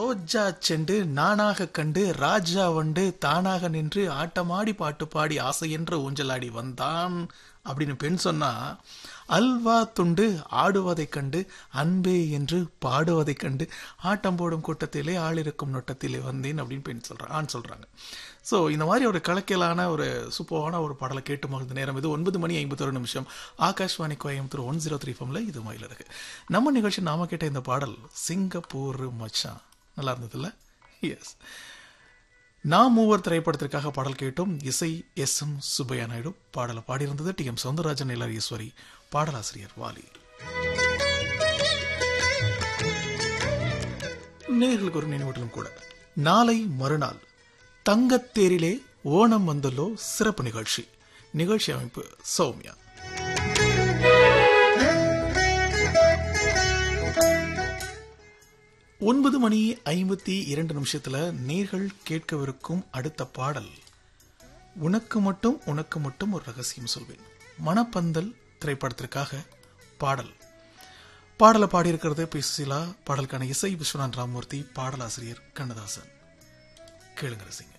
ரோஜா cent நானாக கண்டு ராஜா வண்டு தானாக நின்று ஆட்டமாடி பாட்டு பாடி ஆசை என்ற ஊஞ்சலாடி வந்தான் அப்படின்னு பெண் சொன்னா அல்வா துண்டு ஆடுவதைக் கண்டு அன்பே என்று பாடுவதைக் கண்டு ஆட்டம் போடும் கூட்டத்திலே ஆள் இருக்கும் நொட்டத்திலே வந்தேன் அப்படின்னு பெண் சொல்றாங்க ஆண் சொல்றாங்க ஸோ இந்த மாதிரி ஒரு கலக்கலான ஒரு சூப்பரான ஒரு பாடலை கேட்டு மகிழ்ந்த நேரம் இது ஒன்பது மணி ஐம்பத்தொரு நிமிஷம் Akashvani Coimbatore one zero three ஃபம்ல இது மயில் இருக்கு நம்ம நிகழ்ச்சி நாம கேட்ட இந்த பாடல் சிங்கப்பூர் மச்சான் நல்லா இருந்ததுல்ல எஸ் நாம் மூவர் திரைப்படத்திற்காக பாடல் கேட்டோம் இசை எஸ் எம் சுப்பையா நாயுடு பாடலை பாடியிருந்தது T M Soundararajan L R Eswari பாடலாசிரியர் வாலி நேர்களுக்கு ஒரு நினைவூட்டலும் கூட நாளை மறுநாள் தங்கத்தேரிலே ஓணம் வந்தல்லோ சிறப்பு நிகழ்ச்சி நிகழ்ச்சி அமைப்பு சௌமியா ஒன்பது மணி ஐம்பத்தி இரண்டு நிமிஷத்துல நேர்கள் கேட்கவிருக்கும் அடுத்த பாடல் உனக்கு மட்டும் உனக்கு மட்டும் ஒரு ரகசியம் சொல்வேன் மணப்பந்தல் திரைப்படத்திற்காக பாடல் பாடலை பாடியிருக்கிறது பி சுசீலா பாடலுக்கான இசை விஸ்வநாத் ராமூர்த்தி பாடலாசிரியர் கண்ணதாசன் கேளுங்க ரசிங்க